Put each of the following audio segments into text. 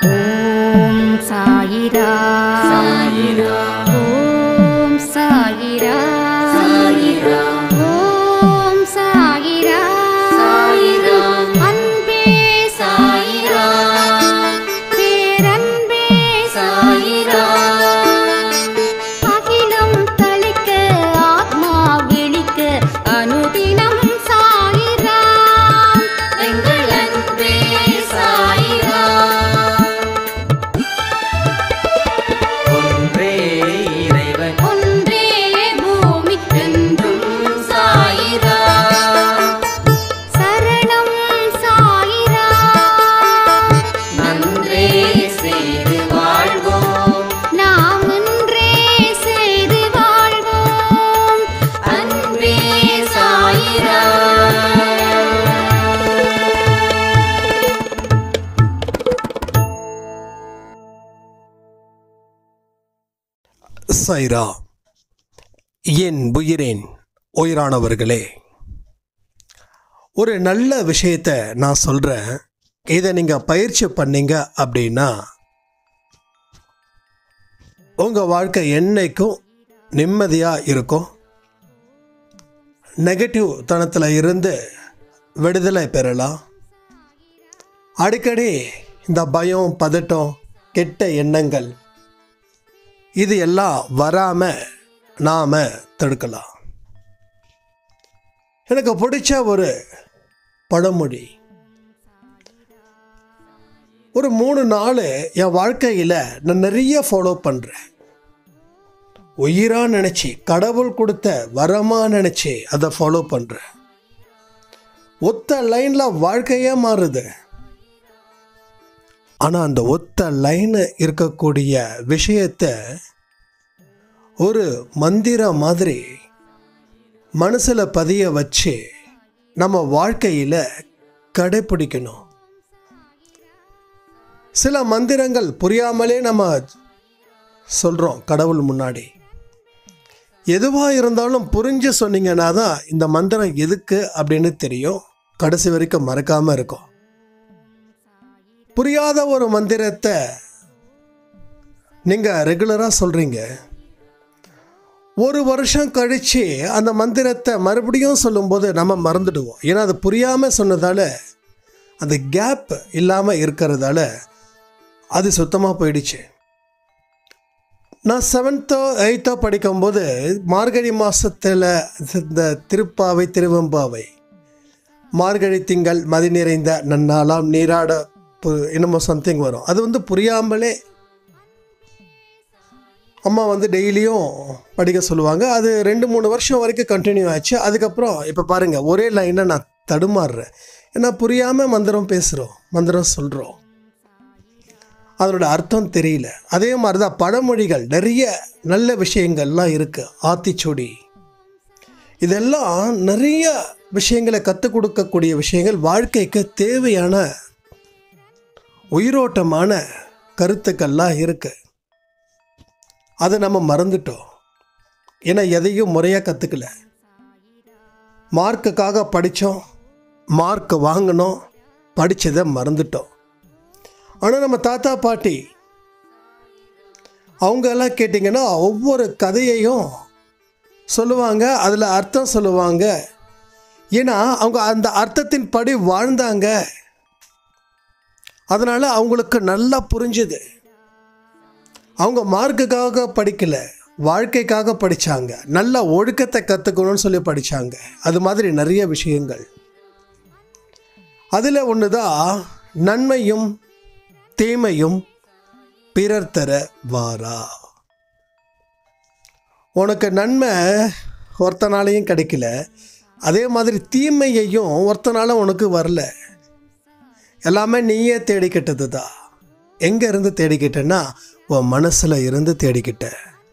ஓம் சாயிரா சாயிரா ஓம் சாயிரா சாயிரா ஓம் சாயிரா சாயிரா அன்பே சாயிரா பேரன்பே சாயிரா அகிலம் தளிக்க ஆத்மா விழிக்க அனுதினம் சாயிரா எங்கள் அன்பே சாயிரா ஒன்றே இறைவன் ஒன்றே பூமிக்கென்றும் என்றும் சாயிரா சரணம் சாயிரா நன்றே செய்து வாழ்வோம் நாம் ஒன்றே செய்து வாழ்வோம் அன்பே சாயிரா சைரா என் உயிரேன் உயிரானவர்களே ஒரு நல்ல விஷயத்தை நான் சொல்கிறேன் இதை நீங்கள் பயிற்சி பண்ணீங்க அப்படின்னா உங்கள் வாழ்க்கை என்னைக்கும் நிம்மதியாக இருக்கும் நெகட்டிவ் தனத்தில் இருந்து விடுதலை பெறலாம் அடிக்கடி இந்த பயம் பதட்டம் கெட்ட எண்ணங்கள் இது எல்லாம் வராமல் நாம் தடுக்கலாம் எனக்கு பிடிச்ச ஒரு பழமொழி ஒரு மூணு நாள் என் வாழ்க்கையில் நான் நிறைய ஃபாலோ பண்ணுறேன் உயிராக நினச்சி கடவுள் கொடுத்த வரமாக நினச்சி அதை ஃபாலோ பண்ணுறேன் ஒத்த லைனில் வாழ்க்கையே மாறுது ஆனால் அந்த ஒத்த லைன் இருக்கக்கூடிய விஷயத்தை ஒரு மந்திரம் மாதிரி மனசில் பதிய வச்சு நம்ம வாழ்க்கையில் கடைப்பிடிக்கணும் சில மந்திரங்கள் புரியாமலே நம்ம சொல்கிறோம் கடவுள் முன்னாடி எதுவாக இருந்தாலும் புரிஞ்சு சொன்னீங்கன்னா தான் இந்த மந்திரம் எதுக்கு அப்படின்னு தெரியும் கடைசி வரைக்கும் மறக்காமல் இருக்கும் புரியாத ஒரு மந்திரத்தை நீங்கள் ரெகுலராக சொல்கிறீங்க ஒரு வருஷம் கழித்து அந்த மந்திரத்தை மறுபடியும் சொல்லும்போது நம்ம மறந்துடுவோம் ஏன்னா அது புரியாமல் சொன்னதால் அந்த கேப் இல்லாமல் இருக்கிறதால அது சுத்தமாக போயிடுச்சு நான் செவன்த்தோ எயித்தோ படிக்கும்போது மார்கழி மாதத்தில் இந்த திருப்பாவை திருவெம்பாவை மார்கழி திங்கள் மதி நிறைந்த நன்னாளாம் நீராட பு- என்னமோ சம்திங் வரும் அது வந்து புரியாமலே அம்மா வந்து டெய்லியும் படிக்க சொல்லுவாங்க அது ரெண்டு மூணு வருஷம் வரைக்கும் கண்டினியூ ஆச்சு அதுக்கப்புறம் இப்போ பாருங்கள் ஒரே லைனை நான் தடுமாறுறேன் ஏன்னா புரியாமல் மந்திரம் பேசுகிறோம் மந்திரம் சொல்கிறோம் அதனோட அர்த்தம் தெரியல அதே மாதிரி தான் பழமொழிகள் நிறைய நல்ல விஷயங்கள்லாம் இருக்குது ஆத்திச்சூடி இதெல்லாம் நிறைய விஷயங்களை கற்றுக் கொடுக்கக்கூடிய விஷயங்கள் வாழ்க்கைக்கு தேவையான உயிரோட்டமான கருத்துக்கள்லாம் இருக்குது அதை நம்ம மறந்துட்டோம் ஏன்னா எதையும் முறையாக கற்றுக்கல மார்க்குக்காக படித்தோம் மார்க் வாங்கினோம் படித்ததை மறந்துட்டோம் ஆனால் நம்ம தாத்தா பாட்டி அவங்க எல்லாம் கேட்டிங்கன்னா ஒவ்வொரு கதையையும் சொல்லுவாங்க அதில் அர்த்தம் சொல்லுவாங்க ஏன்னா அவங்க அந்த அர்த்தத்தின் படி வாழ்ந்தாங்க அதனால் அவங்களுக்கு நல்லா புரிஞ்சுது அவங்க மார்க்குக்காக படிக்கல வாழ்க்கைக்காக படித்தாங்க நல்ல ஒழுக்கத்தை கற்றுக்கணும்னு சொல்லி படித்தாங்க அது மாதிரி நிறைய விஷயங்கள் அதில் ஒன்று தான் நன்மையும் தீமையும் பிறர் தர வாரா உனக்கு நன்மை ஒருத்தனாலையும் கிடைக்கல அதே மாதிரி தீமையையும் ஒருத்தனால உனக்கு வரல எல்லாமே நீயே தேடிக்கிட்டது தான் எங்கே இருந்து தேடிக்கிட்டேன்னா உன் மனசில் இருந்து தேடிக்கிட்ட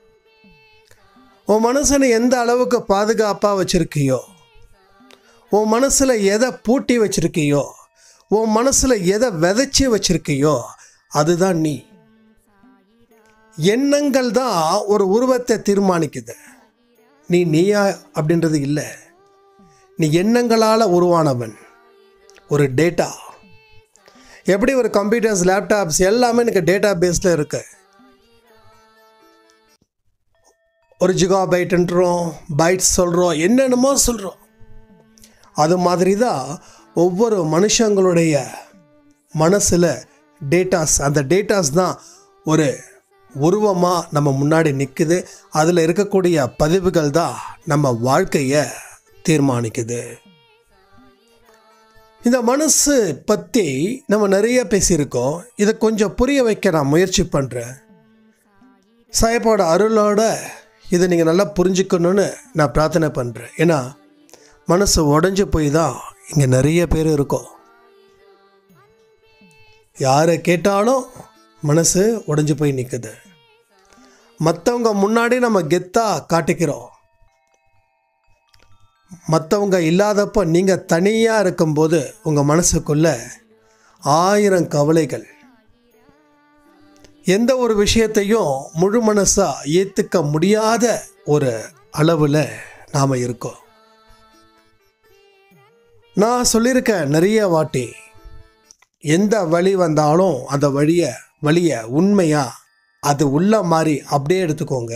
உன் மனசனை எந்த அளவுக்கு பாதுகாப்பாக வச்சுருக்கியோ உன் மனசில் எதை பூட்டி வச்சிருக்கியோ உன் மனசில் எதை விதைச்சி வச்சிருக்கியோ அதுதான் நீ எண்ணங்கள் தான் ஒரு உருவத்தை தீர்மானிக்குது நீ நீயா அப்படின்றது இல்லை நீ எண்ணங்களால் உருவானவன் ஒரு டேட்டா எப்படி ஒரு கம்ப்யூட்டர்ஸ் லேப்டாப்ஸ் எல்லாமே எனக்கு டேட்டா பேஸில் இருக்கு ஒரு ஜிகா பைட்ன்றோம் பைட்ஸ் சொல்கிறோம் என்னென்னமோ சொல்கிறோம் அது மாதிரி தான் ஒவ்வொரு மனுஷங்களுடைய மனசில் டேட்டாஸ் அந்த டேட்டாஸ் தான் ஒரு உருவமாக நம்ம முன்னாடி நிற்குது அதில் இருக்கக்கூடிய பதிவுகள் தான் நம்ம வாழ்க்கையை தீர்மானிக்குது இந்த மனசு பற்றி நம்ம நிறைய பேசியிருக்கோம் இதை கொஞ்சம் புரிய வைக்க நான் முயற்சி பண்ணுறேன் சாயப்போட அருளோட இதை நீங்கள் நல்லா புரிஞ்சுக்கணும்னு நான் பிரார்த்தனை பண்ணுறேன் ஏன்னா மனசு உடஞ்சி போய் தான் இங்கே நிறைய பேர் இருக்கோம் யாரை கேட்டாலும் மனசு உடஞ்சி போய் நிற்குது மற்றவங்க முன்னாடி நம்ம கெத்தாக காட்டிக்கிறோம் மற்றவங்க இல்லாதப்போ நீங்கள் தனியாக இருக்கும்போது உங்கள் மனசுக்குள்ள ஆயிரம் கவலைகள் எந்த ஒரு விஷயத்தையும் முழு மனசாக ஏற்றுக்க முடியாத ஒரு அளவில் நாம் இருக்கோம் நான் சொல்லியிருக்கேன் நிறைய வாட்டி எந்த வழி வந்தாலும் அந்த வழியை வழியை உண்மையாக அது உள்ள மாதிரி அப்படியே எடுத்துக்கோங்க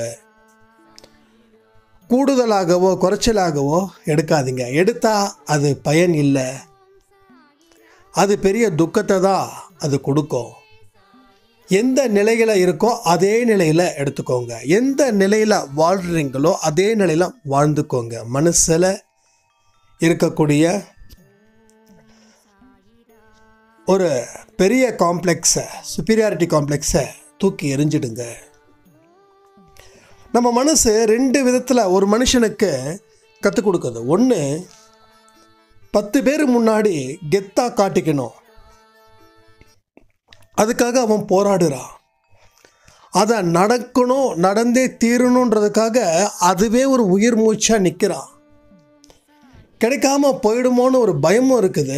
கூடுதலாகவோ குறைச்சலாகவோ எடுக்காதீங்க எடுத்தா அது பயன் இல்லை அது பெரிய துக்கத்தை தான் அது கொடுக்கும் எந்த நிலையில் இருக்கோ அதே நிலையில் எடுத்துக்கோங்க எந்த நிலையில் வாழ்கிறீங்களோ அதே நிலையில் வாழ்ந்துக்கோங்க மனசில் இருக்கக்கூடிய ஒரு பெரிய காம்ப்ளெக்ஸை சுப்பீரியாரிட்டி காம்ப்ளெக்ஸை தூக்கி எரிஞ்சிடுங்க நம்ம மனசு ரெண்டு விதத்தில் ஒரு மனுஷனுக்கு கற்றுக் கொடுக்குது ஒன்று பத்து பேர் முன்னாடி கெத்தாக காட்டிக்கணும் அதுக்காக அவன் போராடுறான் அதை நடக்கணும் நடந்தே தீரணுன்றதுக்காக அதுவே ஒரு உயிர் மூச்சாக நிற்கிறான் கிடைக்காம போயிடுமோன்னு ஒரு பயமும் இருக்குது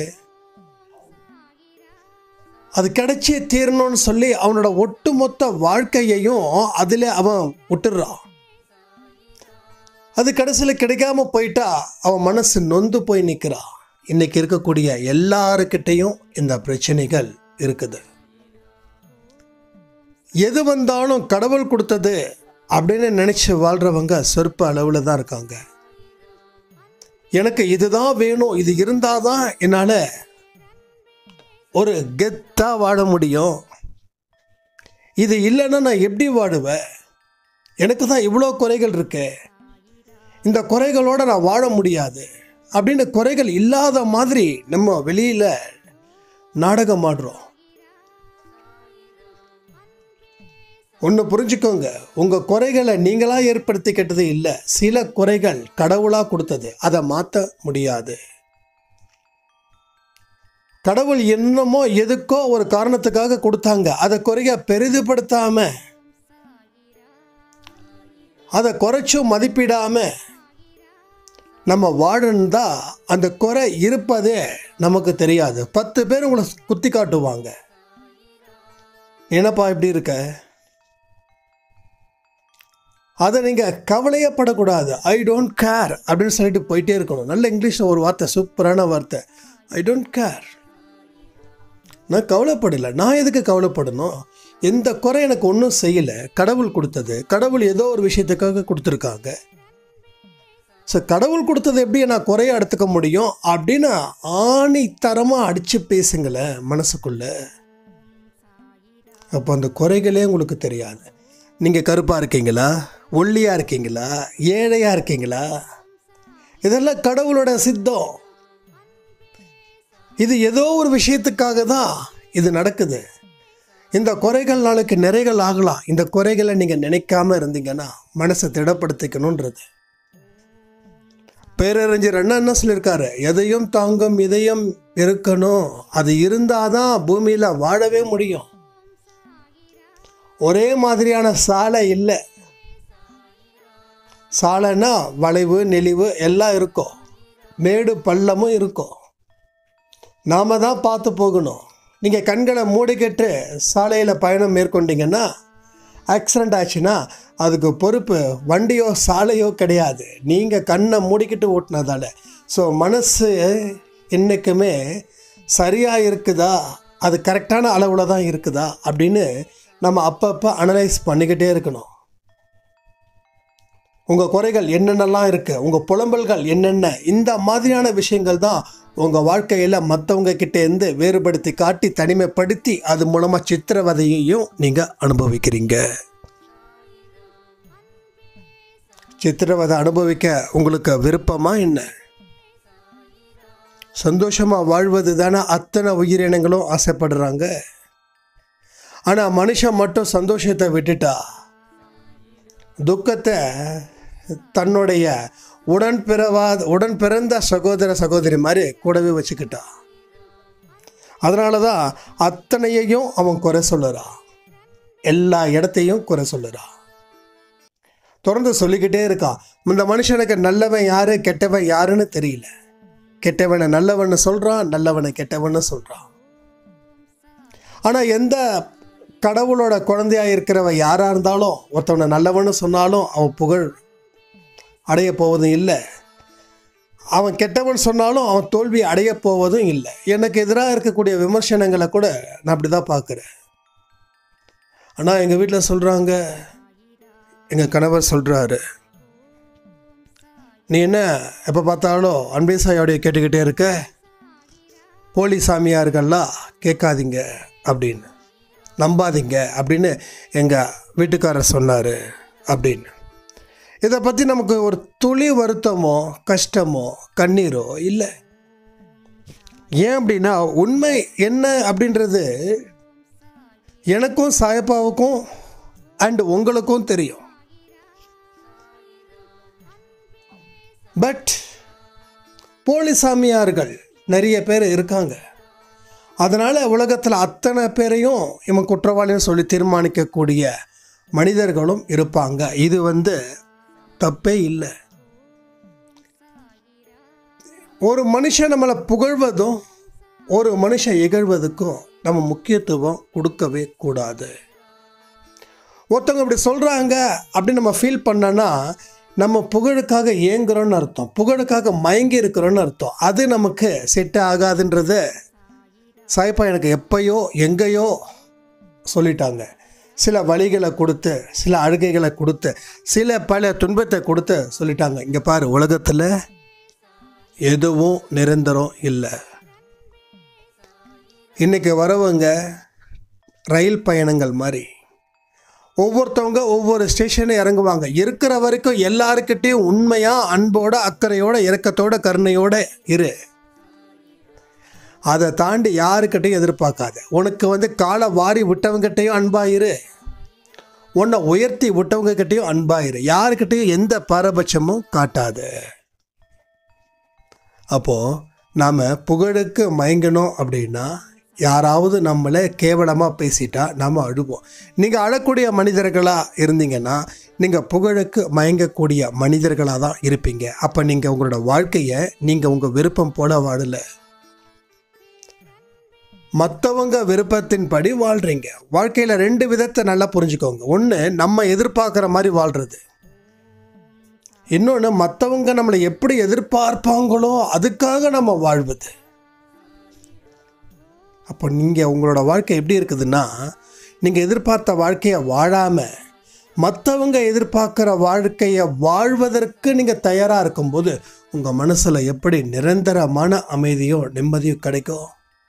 அது கிடைச்சே தீரணும்னு சொல்லி அவனோட ஒட்டுமொத்த வாழ்க்கையையும் அதில் அவன் விட்டுடுறான் அது கடைசியில் கிடைக்காம போயிட்டா அவன் மனசு நொந்து போய் நிற்கிறான் இன்னைக்கு இருக்கக்கூடிய எல்லாருக்கிட்டையும் இந்த பிரச்சனைகள் இருக்குது எது வந்தாலும் கடவுள் கொடுத்தது அப்படின்னு நினச்சி வாழ்கிறவங்க சொற்ப அளவில் தான் இருக்காங்க எனக்கு இதுதான் வேணும் இது இருந்தால் தான் என்னால் ஒரு கெத்தாக வாழ முடியும் இது இல்லைன்னா நான் எப்படி வாடுவேன் எனக்கு தான் இவ்வளோ குறைகள் இருக்கு இந்த குறைகளோடு நான் வாழ முடியாது அப்படின்னு குறைகள் இல்லாத மாதிரி நம்ம வெளியில் நாடகம் ஆடுறோம் ஒன்று புரிஞ்சுக்கோங்க உங்கள் குறைகளை நீங்களாக ஏற்படுத்திக்கிட்டது இல்லை சில குறைகள் கடவுளாக கொடுத்தது அதை மாற்ற முடியாது கடவுள் என்னமோ எதுக்கோ ஒரு காரணத்துக்காக கொடுத்தாங்க அதை குறைய பெரிதுபடுத்தாம அதை குறைச்சும் மதிப்பிடாம நம்ம வாழணுந்தா அந்த குறை இருப்பதே நமக்கு தெரியாது பத்து பேர் உங்களை குத்தி காட்டுவாங்க என்னப்பா இப்படி இருக்க அதை நீங்கள் கவலையப்படக்கூடாது ஐ டோன்ட் கேர் அப்படின்னு சொல்லிட்டு போயிட்டே இருக்கணும் நல்ல இங்கிலீஷில் ஒரு வார்த்தை சூப்பரான வார்த்தை ஐ டோன்ட் கேர் நான் கவலைப்படலை நான் எதுக்கு கவலைப்படணும் எந்த குறை எனக்கு ஒன்றும் செய்யலை கடவுள் கொடுத்தது கடவுள் ஏதோ ஒரு விஷயத்துக்காக கொடுத்துருக்காங்க ஸோ கடவுள் கொடுத்தது எப்படி நான் குறைய எடுத்துக்க முடியும் அப்படின்னு ஆணித்தரமாக அடித்து பேசுங்களேன் மனசுக்குள்ள அப்போ அந்த குறைகளே உங்களுக்கு தெரியாது நீங்கள் கருப்பாக இருக்கீங்களா ஒல்லியாக இருக்கீங்களா ஏழையாக இருக்கீங்களா இதெல்லாம் கடவுளோட சித்தம் இது ஏதோ ஒரு விஷயத்துக்காக தான் இது நடக்குது இந்த குறைகள் நாளைக்கு நிறைகள் ஆகலாம் இந்த குறைகளை நீங்கள் நினைக்காம இருந்தீங்கன்னா மனசை திடப்படுத்திக்கணுன்றது பேரறிஞர் அண்ணா என்ன சொல்லியிருக்காரு எதையும் தாங்கும் இதயம் இருக்கணும் அது இருந்தாதான் பூமியில் வாழவே முடியும் ஒரே மாதிரியான சாலை இல்லை சாலைன்னா வளைவு நெளிவு எல்லாம் இருக்கும் மேடு பள்ளமும் இருக்கும் நாம தான் பார்த்து போகணும் நீங்கள் கண்களை மூடிக்கிட்டு சாலையில் பயணம் மேற்கொண்டீங்கன்னா ஆக்சிடெண்ட் ஆச்சுன்னா அதுக்கு பொறுப்பு வண்டியோ சாலையோ கிடையாது நீங்கள் கண்ணை மூடிக்கிட்டு ஓட்டினதால ஸோ மனசு என்றைக்குமே சரியாக இருக்குதா அது கரெக்டான அளவில் தான் இருக்குதா அப்படின்னு நம்ம அப்பப்போ அனலைஸ் பண்ணிக்கிட்டே இருக்கணும் உங்கள் குறைகள் என்னென்னலாம் இருக்குது உங்கள் புலம்பல்கள் என்னென்ன இந்த மாதிரியான விஷயங்கள் தான் உங்கள் வாழ்க்கையில் மற்றவங்க கிட்டேருந்து வேறுபடுத்தி காட்டி தனிமைப்படுத்தி அது மூலமாக சித்திரவதையையும் நீங்கள் அனுபவிக்கிறீங்க சித்திரவதை அனுபவிக்க உங்களுக்கு விருப்பமா என்ன சந்தோஷமாக வாழ்வது தானே அத்தனை உயிரினங்களும் ஆசைப்படுறாங்க ஆனால் மனுஷன் மட்டும் சந்தோஷத்தை விட்டுட்டா துக்கத்தை தன்னுடைய உடன் பிறவாத உடன் பிறந்த சகோதர சகோதரி மாதிரி கூடவே வச்சுக்கிட்டா அதனால தான் அத்தனையையும் அவன் குறை சொல்லுறான் எல்லா இடத்தையும் குறை சொல்லுறான் தொடர்ந்து சொல்லிக்கிட்டே இருக்கான் இந்த மனுஷனுக்கு நல்லவன் யாரு கெட்டவன் யாருன்னு தெரியல கெட்டவனை நல்லவன்னு சொல்கிறான் நல்லவனை கெட்டவன்னு சொல்கிறான் ஆனால் எந்த கடவுளோட குழந்தையாக இருக்கிறவன் யாராக இருந்தாலும் ஒருத்தவனை நல்லவன்னு சொன்னாலும் அவன் புகழ் அடைய போவதும் இல்லை அவன் கெட்டவன் சொன்னாலும் அவன் தோல்வி அடைய போவதும் இல்லை எனக்கு எதிராக இருக்கக்கூடிய விமர்சனங்களை கூட நான் அப்படி தான் பார்க்குறேன் ஆனால் எங்கள் வீட்டில் சொல்கிறாங்க எங்கள் கணவர் சொல்கிறாரு நீ என்ன எப்போ பார்த்தாலும் அன்பேசாயோடைய கேட்டுக்கிட்டே இருக்க போலி சாமியார்கள்லாம் கேட்காதீங்க அப்படின்னு நம்பாதீங்க அப்படின்னு எங்கள் வீட்டுக்காரர் சொன்னார் அப்படின்னு இதை பற்றி நமக்கு ஒரு துளி வருத்தமோ கஷ்டமோ கண்ணீரோ இல்லை ஏன் அப்படின்னா உண்மை என்ன அப்படின்றது எனக்கும் சாயப்பாவுக்கும் அண்ட் உங்களுக்கும் தெரியும் பட் போலி சாமியார்கள் நிறைய பேர் இருக்காங்க அதனால் உலகத்தில் அத்தனை பேரையும் இவன் குற்றவாளின்னு சொல்லி தீர்மானிக்கக்கூடிய மனிதர்களும் இருப்பாங்க இது வந்து தப்பே இல்லை ஒரு மனுஷன் நம்மளை புகழ்வதும் ஒரு மனுஷன் இகழ்வதுக்கும் நம்ம முக்கியத்துவம் கொடுக்கவே கூடாது ஒருத்தவங்க இப்படி சொல்கிறாங்க அப்படின்னு நம்ம ஃபீல் பண்ணோன்னா நம்ம புகழுக்காக ஏங்குறோன்னு அர்த்தம் புகழுக்காக மயங்கி இருக்கிறோன்னு அர்த்தம் அது நமக்கு செட் ஆகாதுன்றது சாய்ப்பா எனக்கு எப்பயோ எங்கேயோ சொல்லிட்டாங்க சில வழிகளை கொடுத்து சில அழுகைகளை கொடுத்து சில பல துன்பத்தை கொடுத்து சொல்லிட்டாங்க இங்கே பாரு உலகத்தில் எதுவும் நிரந்தரம் இல்லை இன்னைக்கு வரவங்க ரயில் பயணங்கள் மாதிரி ஒவ்வொருத்தவங்க ஒவ்வொரு ஸ்டேஷனில் இறங்குவாங்க இருக்கிற வரைக்கும் எல்லாருக்கிட்டேயும் உண்மையாக அன்போட அக்கறையோட இரக்கத்தோட கருணையோட இரு அதை தாண்டி யாருக்கிட்டையும் எதிர்பார்க்காத உனக்கு வந்து காலை வாரி விட்டவங்ககிட்டையும் அன்பாயிரு உன்னை உயர்த்தி விட்டவங்க கிட்டேயும் அன்பாயிரு யாருக்கிட்டையும் எந்த பாரபட்சமும் காட்டாது அப்போது நாம் புகழுக்கு மயங்கணும் அப்படின்னா யாராவது நம்மளை கேவலமாக பேசிட்டா நாம் அழுவோம் நீங்கள் அழக்கூடிய மனிதர்களாக இருந்தீங்கன்னா நீங்கள் புகழுக்கு மயங்கக்கூடிய மனிதர்களாக தான் இருப்பீங்க அப்போ நீங்கள் உங்களோட வாழ்க்கையை நீங்கள் உங்கள் விருப்பம் போல வாழலை மற்றவங்க விருப்பத்தின்படி வாழ்கிறீங்க வாழ்க்கையில் ரெண்டு விதத்தை நல்லா புரிஞ்சுக்கோங்க ஒன்று நம்ம எதிர்பார்க்குற மாதிரி வாழ்கிறது இன்னொன்று மற்றவங்க நம்மளை எப்படி எதிர்பார்ப்பாங்களோ அதுக்காக நம்ம வாழ்வது அப்போ நீங்கள் உங்களோட வாழ்க்கை எப்படி இருக்குதுன்னா நீங்கள் எதிர்பார்த்த வாழ்க்கையை வாழாமல் மற்றவங்க எதிர்பார்க்குற வாழ்க்கையை வாழ்வதற்கு நீங்கள் தயாராக இருக்கும்போது உங்கள் மனசில் எப்படி நிரந்தரமான அமைதியும் நிம்மதியும் கிடைக்கும்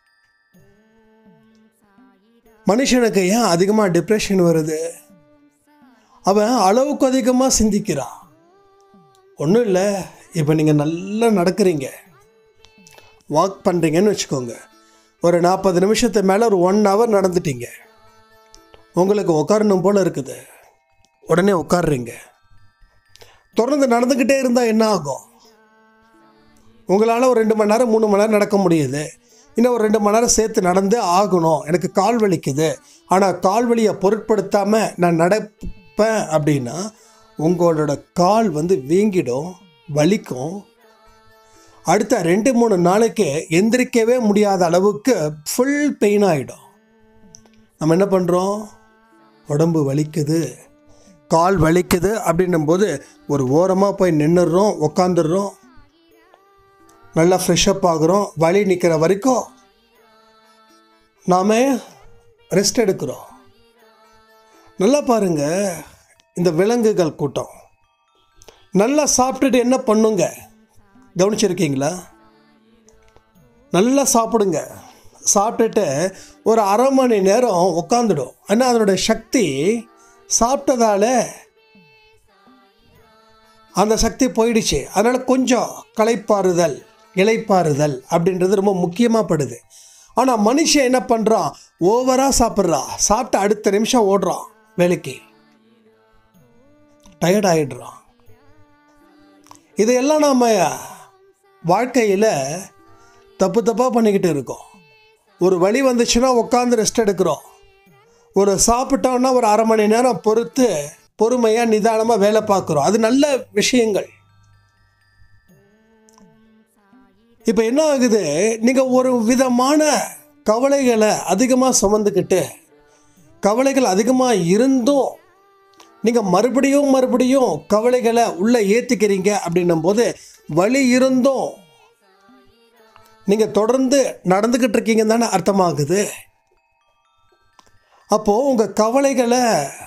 மனுஷனுக்கு ஏன் அதிகமாக டிப்ரெஷன் வருது அவன் அளவுக்கு அதிகமாக சிந்திக்கிறான் ஒன்றும் இல்லை இப்போ நீங்கள் நல்லா நடக்கிறீங்க வாக் பண்ணுறீங்கன்னு வச்சுக்கோங்க ஒரு நாற்பது நிமிஷத்து மேலே ஒரு ஒன் ஹவர் நடந்துட்டீங்க உங்களுக்கு உட்காரணும் போல் இருக்குது உடனே உட்காடுறீங்க தொடர்ந்து நடந்துக்கிட்டே இருந்தால் என்ன ஆகும் உங்களால் ஒரு ரெண்டு மணி நேரம் மூணு மணி நேரம் நடக்க முடியுது இன்னும் ஒரு ரெண்டு மணி நேரம் சேர்த்து நடந்தே ஆகணும் எனக்கு கால் வலிக்குது ஆனால் கால் வலியை பொருட்படுத்தாமல் நான் நடப்பேன் அப்படின்னா உங்களோட கால் வந்து வீங்கிடும் வலிக்கும் அடுத்த ரெண்டு மூணு நாளைக்கு எந்திரிக்கவே முடியாத அளவுக்கு ஃபுல் பெயின் ஆகிடும் நம்ம என்ன பண்ணுறோம் உடம்பு வலிக்குது கால் வலிக்குது அப்படின்னும் போது ஒரு ஓரமாக போய் நின்றுடுறோம் உக்காந்துடுறோம் நல்லா ஃப்ரெஷ்அப் ஆகுறோம் வலி நிற்கிற வரைக்கும் நாம் ரெஸ்ட் எடுக்கிறோம் நல்லா பாருங்க இந்த விலங்குகள் கூட்டம் நல்லா சாப்பிட்டுட்டு என்ன பண்ணுங்க கவனிச்சிருக்கீங்களா நல்லா சாப்பிடுங்க சாப்பிட்டுட்டு ஒரு அரை மணி நேரம் உட்காந்துடும் ஆனால் அதனுடைய சக்தி சாப்பிட்டதால அந்த சக்தி போயிடுச்சு அதனால் கொஞ்சம் களைப்பாறுதல் இளைப்பாறுதல் அப்படின்றது ரொம்ப முக்கியமாக படுது ஆனால் மனுஷன் என்ன பண்ணுறான் ஓவராக சாப்பிட்றான் சாப்பிட்டு அடுத்த நிமிஷம் ஓடுறான் வேலைக்கு டயர்ட் ஆகிடுறான் இதையெல்லாம் நாம் வாழ்க்கையில் தப்பு தப்பாக பண்ணிக்கிட்டு இருக்கோம் ஒரு வழி வந்துச்சுன்னா உட்காந்து ரெஸ்ட் எடுக்கிறோம் ஒரு சாப்பிட்டோன்னா ஒரு அரை மணி நேரம் பொறுத்து பொறுமையாக நிதானமாக வேலை பார்க்குறோம் அது நல்ல விஷயங்கள் இப்போ என்ன ஆகுது நீங்கள் ஒரு விதமான கவலைகளை அதிகமாக சுமந்துக்கிட்டு கவலைகள் அதிகமாக இருந்தும் நீங்கள் மறுபடியும் மறுபடியும் கவலைகளை உள்ளே ஏற்றிக்கிறீங்க அப்படின்னும் போது வழி இருந்தும் நீங்கள் தொடர்ந்து நடந்துக்கிட்டு இருக்கீங்க தானே அர்த்தமாகுது அப்போது உங்கள் கவலைகளை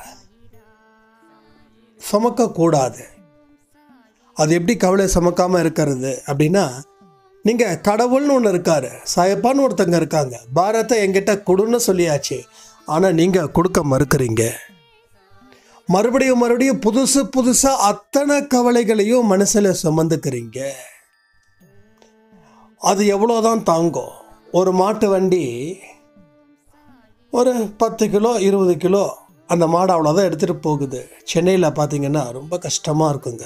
சுமக்கக்கூடாது அது எப்படி கவலை சுமக்காமல் இருக்கிறது அப்படின்னா நீங்கள் கடவுள்னு ஒன்று இருக்கார் சாயப்பான்னு ஒருத்தங்க இருக்காங்க பாரத்தை என்கிட்ட கொடுன்னு சொல்லியாச்சு ஆனால் நீங்கள் கொடுக்க மறுக்கிறீங்க மறுபடியும் மறுபடியும் புதுசு புதுசாக அத்தனை கவலைகளையும் மனசில் சுமந்துக்கிறீங்க அது எவ்வளோதான் தாங்கும் ஒரு மாட்டு வண்டி ஒரு பத்து கிலோ இருபது கிலோ அந்த மாடு அவ்வளோதான் எடுத்துகிட்டு போகுது சென்னையில் பார்த்தீங்கன்னா ரொம்ப கஷ்டமாக இருக்குங்க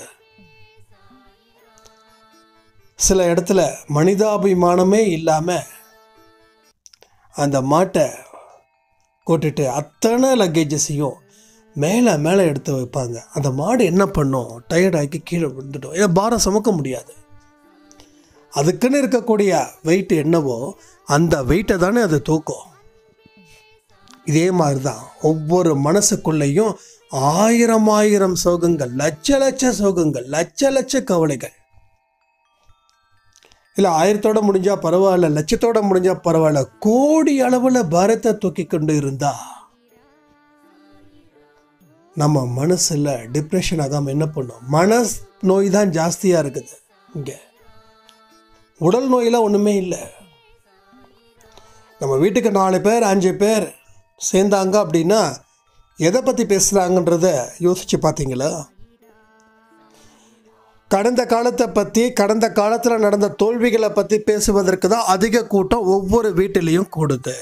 சில இடத்துல மனிதாபிமானமே இல்லாமல் அந்த மாட்டை கூட்டிட்டு அத்தனை லக்கேஜஸையும் மேலே மேலே எடுத்து வைப்பாங்க அந்த மாடு என்ன பண்ணும் டயர்டாக்கி கீழே விழுந்துடும் ஏன்னா பாரம் சுமக்க முடியாது அதுக்குன்னு இருக்கக்கூடிய வெயிட் என்னவோ அந்த வெயிட்டை தானே அது தூக்கும் இதே மாதிரி தான் ஒவ்வொரு மனசுக்குள்ளேயும் ஆயிரம் ஆயிரம் சோகங்கள் லட்ச லட்ச சோகங்கள் லட்ச லட்ச கவலைகள் இல்லை ஆயிரத்தோட முடிஞ்சா பரவாயில்ல லட்சத்தோட முடிஞ்சா பரவாயில்ல கோடி அளவில் பாரத்தை தூக்கி கொண்டு இருந்தா நம்ம மனசில் டிப்ரெஷன் ஆகாமல் என்ன பண்ணும் மன நோய் தான் ஜாஸ்தியாக இருக்குது இங்கே உடல் நோயெல்லாம் ஒன்றுமே இல்லை நம்ம வீட்டுக்கு நாலு பேர் அஞ்சு பேர் சேர்ந்தாங்க அப்படின்னா எதை பற்றி பேசுகிறாங்கன்றத யோசித்து பார்த்தீங்களா கடந்த காலத்தை பற்றி கடந்த காலத்தில் நடந்த தோல்விகளை பற்றி பேசுவதற்கு தான் அதிக கூட்டம் ஒவ்வொரு வீட்டிலையும் கூடுது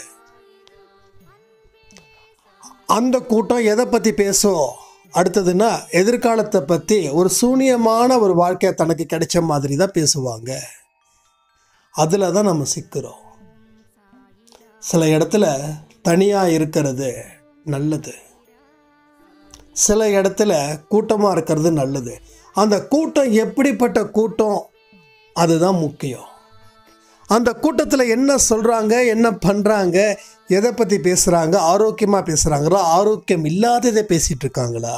அந்த கூட்டம் எதை பற்றி பேசும் அடுத்ததுன்னா எதிர்காலத்தை பற்றி ஒரு சூனியமான ஒரு வாழ்க்கை தனக்கு கிடைச்ச மாதிரி தான் பேசுவாங்க அதில் தான் நம்ம சிக்கிறோம் சில இடத்துல தனியாக இருக்கிறது நல்லது சில இடத்துல கூட்டமாக இருக்கிறது நல்லது அந்த கூட்டம் எப்படிப்பட்ட கூட்டம் அதுதான் முக்கியம் அந்த கூட்டத்தில் என்ன சொல்கிறாங்க என்ன பண்ணுறாங்க எதை பற்றி பேசுகிறாங்க ஆரோக்கியமாக பேசுகிறாங்களா ஆரோக்கியம் இல்லாததை பேசிகிட்டு இருக்காங்களா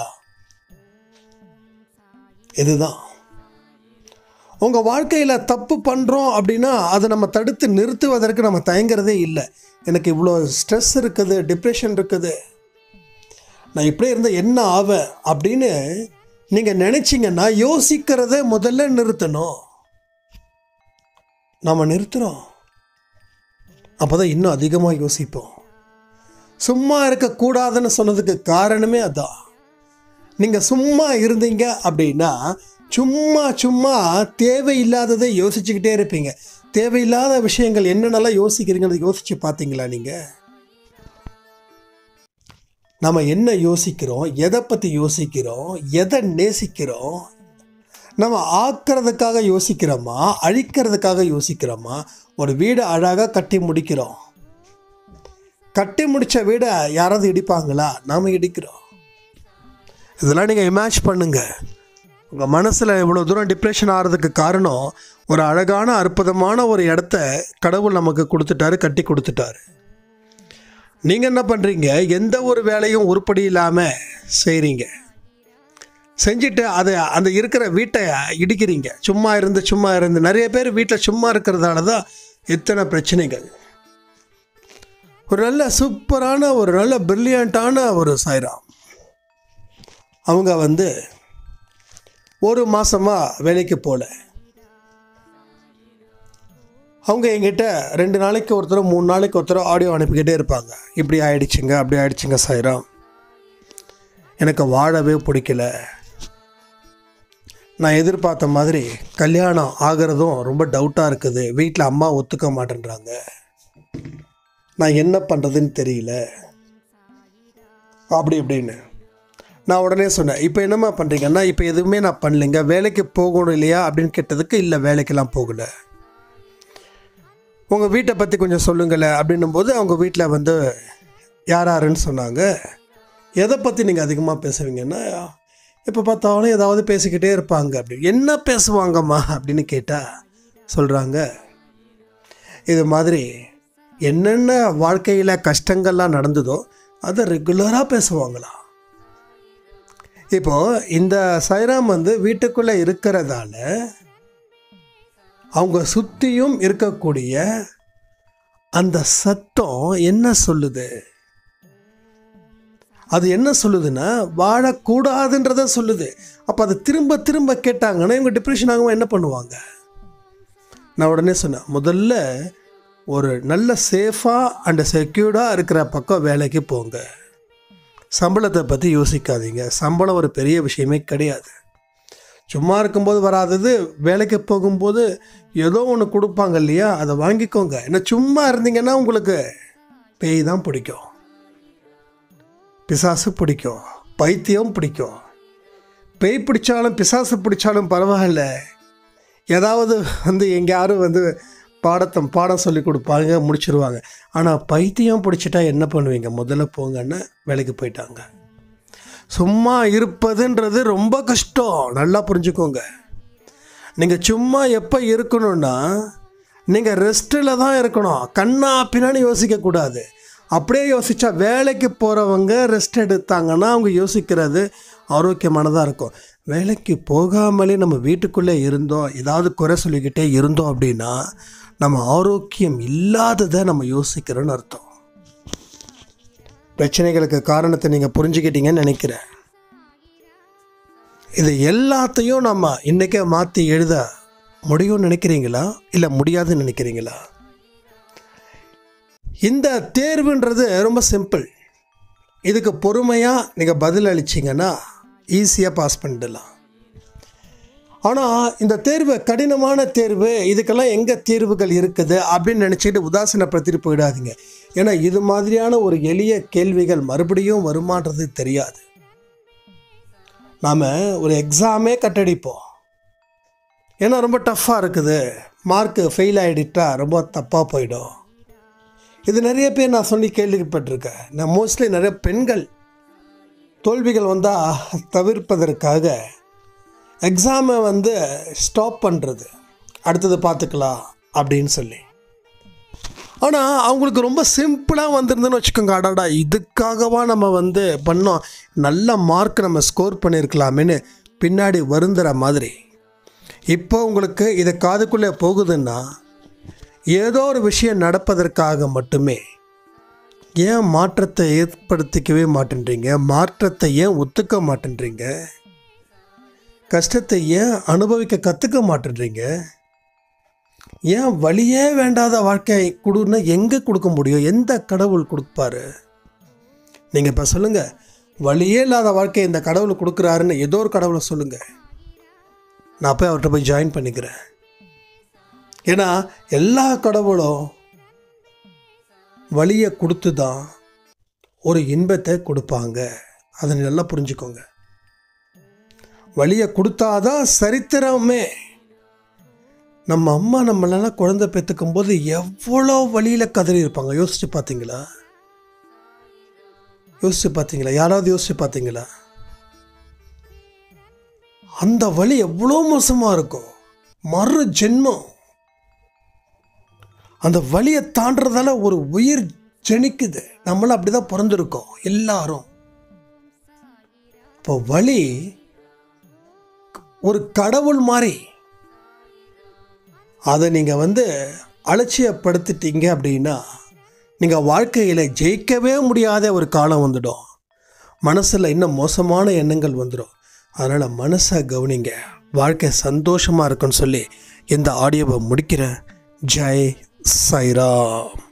இதுதான் உங்கள் வாழ்க்கையில் தப்பு பண்ணுறோம் அப்படின்னா அதை நம்ம தடுத்து நிறுத்துவதற்கு நம்ம தயங்குறதே இல்லை எனக்கு இவ்வளோ ஸ்ட்ரெஸ் இருக்குது டிப்ரெஷன் இருக்குது நான் இப்படியே இருந்தால் என்ன ஆவேன் அப்படின்னு நீங்கள் நினச்சிங்கன்னா யோசிக்கிறத முதல்ல நிறுத்தணும் நாம் நிறுத்துகிறோம் அப்போ தான் இன்னும் அதிகமாக யோசிப்போம் சும்மா இருக்கக்கூடாதுன்னு சொன்னதுக்கு காரணமே அதான் நீங்கள் சும்மா இருந்தீங்க அப்படின்னா சும்மா சும்மா தேவையில்லாததை யோசிச்சுக்கிட்டே இருப்பீங்க தேவையில்லாத விஷயங்கள் என்னென்னலாம் யோசிக்கிறீங்கன்னு யோசிச்சு பார்த்தீங்களா நீங்கள் நம்ம என்ன யோசிக்கிறோம் எதை பற்றி யோசிக்கிறோம் எதை நேசிக்கிறோம் நம்ம ஆக்கிறதுக்காக யோசிக்கிறோமா அழிக்கிறதுக்காக யோசிக்கிறோமா ஒரு வீடை அழகாக கட்டி முடிக்கிறோம் கட்டி முடித்த வீடை யாராவது இடிப்பாங்களா நாம் இடிக்கிறோம் இதெல்லாம் நீங்கள் இமேஜ் பண்ணுங்கள் உங்கள் மனசில் இவ்வளோ தூரம் டிப்ரெஷன் ஆகிறதுக்கு காரணம் ஒரு அழகான அற்புதமான ஒரு இடத்த கடவுள் நமக்கு கொடுத்துட்டாரு கட்டி கொடுத்துட்டாரு நீங்கள் என்ன பண்ணுறீங்க எந்த ஒரு வேலையும் உருப்படி இல்லாமல் செய்கிறீங்க செஞ்சுட்டு அதை அந்த இருக்கிற வீட்டை இடிக்கிறீங்க சும்மா இருந்து சும்மா இருந்து நிறைய பேர் வீட்டில் சும்மா இருக்கிறதால தான் இத்தனை பிரச்சனைகள் ஒரு நல்ல சூப்பரான ஒரு நல்ல பிரில்லியண்ட்டான ஒரு சாய்ராம் அவங்க வந்து ஒரு மாதமாக வேலைக்கு போகல அவங்க எங்கிட்ட ரெண்டு நாளைக்கு ஒருத்தர் மூணு நாளைக்கு ஒருத்தர் ஆடியோ அனுப்பிக்கிட்டே இருப்பாங்க இப்படி ஆயிடுச்சுங்க அப்படி ஆயிடுச்சுங்க சாய்ராம் எனக்கு வாழவே பிடிக்கல நான் எதிர்பார்த்த மாதிரி கல்யாணம் ஆகிறதும் ரொம்ப டவுட்டாக இருக்குது வீட்டில் அம்மா ஒத்துக்க மாட்டேன்றாங்க நான் என்ன பண்ணுறதுன்னு தெரியல அப்படி இப்படின்னு நான் உடனே சொன்னேன் இப்போ என்னம்மா பண்ணுறீங்கன்னா இப்போ எதுவுமே நான் பண்ணலைங்க வேலைக்கு போகணும் இல்லையா அப்படின்னு கேட்டதுக்கு இல்லை வேலைக்கெல்லாம் போகலை உங்கள் வீட்டை பற்றி கொஞ்சம் சொல்லுங்களேன் அப்படின்னும் போது அவங்க வீட்டில் வந்து யார் யாருன்னு சொன்னாங்க எதை பற்றி நீங்கள் அதிகமாக பேசுவீங்கன்னா இப்போ பார்த்தாலும் ஏதாவது பேசிக்கிட்டே இருப்பாங்க அப்படி என்ன பேசுவாங்கம்மா அப்படின்னு கேட்டால் சொல்கிறாங்க இது மாதிரி என்னென்ன வாழ்க்கையில் கஷ்டங்கள்லாம் நடந்ததோ அதை ரெகுலராக பேசுவாங்களாம் இப்போது இந்த சைராம் வந்து வீட்டுக்குள்ளே இருக்கிறதால அவங்க சுற்றியும் இருக்கக்கூடிய அந்த சத்தம் என்ன சொல்லுது அது என்ன சொல்லுதுன்னா வாழக்கூடாதுன்றத சொல்லுது அப்போ அது திரும்ப திரும்ப கேட்டாங்கன்னா இவங்க டிப்ரெஷன் ஆகாமல் என்ன பண்ணுவாங்க நான் உடனே சொன்னேன் முதல்ல ஒரு நல்ல சேஃபாக அண்ட் செக்யூர்டாக இருக்கிற பக்கம் வேலைக்கு போங்க சம்பளத்தை பற்றி யோசிக்காதீங்க சம்பளம் ஒரு பெரிய விஷயமே கிடையாது சும்மா இருக்கும்போது வராதது வேலைக்கு போகும்போது ஏதோ ஒன்று கொடுப்பாங்க இல்லையா அதை வாங்கிக்கோங்க ஏன்னா சும்மா இருந்தீங்கன்னா உங்களுக்கு பேய் தான் பிடிக்கும் பிசாசு பிடிக்கும் பைத்தியம் பிடிக்கும் பேய் பிடிச்சாலும் பிசாசு பிடிச்சாலும் பரவாயில்ல ஏதாவது வந்து எங்கேயாரும் வந்து பாடத்தை பாடம் சொல்லி கொடுப்பாங்க முடிச்சிருவாங்க ஆனால் பைத்தியம் பிடிச்சிட்டா என்ன பண்ணுவீங்க முதல்ல போங்கன்னு வேலைக்கு போயிட்டாங்க சும்மா இருப்பதுன்றது ரொம்ப கஷ்டம் நல்லா புரிஞ்சுக்கோங்க நீங்கள் சும்மா எப்போ இருக்கணும்னா நீங்கள் ரெஸ்ட்டில் தான் இருக்கணும் கண்ணா பின்னாடி யோசிக்கக்கூடாது அப்படியே யோசித்தா வேலைக்கு போகிறவங்க ரெஸ்ட் எடுத்தாங்கன்னா அவங்க யோசிக்கிறது ஆரோக்கியமானதாக இருக்கும் வேலைக்கு போகாமலே நம்ம வீட்டுக்குள்ளே இருந்தோம் ஏதாவது குறை சொல்லிக்கிட்டே இருந்தோம் அப்படின்னா நம்ம ஆரோக்கியம் இல்லாததை நம்ம யோசிக்கிறோன்னு அர்த்தம் பிரச்சனைகளுக்கு காரணத்தை நீங்கள் புரிஞ்சுக்கிட்டீங்கன்னு நினைக்கிறேன் இது எல்லாத்தையும் நம்ம இன்றைக்கே மாற்றி எழுத முடியும்னு நினைக்கிறீங்களா இல்லை முடியாதுன்னு நினைக்கிறீங்களா இந்த தேர்வுன்றது ரொம்ப சிம்பிள் இதுக்கு பொறுமையாக நீங்கள் பதில் அளிச்சிங்கன்னா ஈஸியாக பாஸ் பண்ணிடலாம் ஆனால் இந்த தேர்வு கடினமான தேர்வு இதுக்கெல்லாம் எங்கே தீர்வுகள் இருக்குது அப்படின்னு நினச்சிக்கிட்டு உதாசீனப்படுத்திட்டு போயிடாதீங்க ஏன்னா இது மாதிரியான ஒரு எளிய கேள்விகள் மறுபடியும் வருமானது தெரியாது நாம் ஒரு எக்ஸாமே கட்டடிப்போம் ஏன்னா ரொம்ப டஃப்பாக இருக்குது மார்க்கு ஃபெயில் ஆகிடுட்டா ரொம்ப தப்பாக போயிடும் இது நிறைய பேர் நான் சொல்லி கேள்விப்பட்டிருக்கேன் நான் மோஸ்ட்லி நிறைய பெண்கள் தோல்விகள் வந்தால் தவிர்ப்பதற்காக எக்ஸாமை வந்து ஸ்டாப் பண்ணுறது அடுத்தது பார்த்துக்கலாம் அப்படின்னு சொல்லி ஆனால் அவங்களுக்கு ரொம்ப சிம்பிளாக வந்திருந்துன்னு வச்சுக்கோங்க அடாடா இதுக்காகவா நம்ம வந்து பண்ணோம் நல்ல மார்க் நம்ம ஸ்கோர் பண்ணியிருக்கலாமேன்னு பின்னாடி வருந்துற மாதிரி இப்போ உங்களுக்கு இது காதுக்குள்ளே போகுதுன்னா ஏதோ ஒரு விஷயம் நடப்பதற்காக மட்டுமே ஏன் மாற்றத்தை ஏற்படுத்திக்கவே மாட்டேன்றீங்க மாற்றத்தை ஏன் ஒத்துக்க மாட்டேன்றீங்க கஷ்டத்தை ஏன் அனுபவிக்க கற்றுக்க மாட்டேன்றீங்க ஏன் வழியே வேண்டாத வாழ்க்கையை கொடுன்னா எங்கே கொடுக்க முடியும் எந்த கடவுள் கொடுப்பாரு நீங்கள் இப்போ சொல்லுங்கள் வழியே இல்லாத வாழ்க்கையை இந்த கடவுள் கொடுக்குறாருன்னு ஏதோ ஒரு கடவுளை சொல்லுங்கள் நான் போய் அவர்கிட்ட போய் ஜாயின் பண்ணிக்கிறேன் ஏன்னா எல்லா கடவுளும் வழியை கொடுத்து தான் ஒரு இன்பத்தை கொடுப்பாங்க அதை நல்லா புரிஞ்சுக்கோங்க வழியை கொடுத்தாதான் சரித்திரமே நம்ம அம்மா நம்மளெல்லாம் குழந்தை பெற்றுக்கும் போது எவ்வளோ வழியில் கதறி இருப்பாங்க யோசிச்சு பார்த்தீங்களா யோசிச்சு பார்த்தீங்களா யாராவது யோசிச்சு பார்த்தீங்களா அந்த வழி எவ்வளோ மோசமாக இருக்கும் மறு ஜென்மம் அந்த வழியை தாண்டறதால ஒரு உயிர் ஜனிக்குது நம்மளும் அப்படி தான் பிறந்திருக்கோம் எல்லாரும் இப்போ வழி ஒரு கடவுள் மாதிரி அதை நீங்கள் வந்து அலட்சியப்படுத்திட்டீங்க அப்படின்னா நீங்கள் வாழ்க்கையில் ஜெயிக்கவே முடியாத ஒரு காலம் வந்துடும் மனசில் இன்னும் மோசமான எண்ணங்கள் வந்துடும் அதனால் மனசை கவனிங்க வாழ்க்கை சந்தோஷமாக இருக்குன்னு சொல்லி இந்த ஆடியோவை முடிக்கிறேன் ஜெய் சைராம்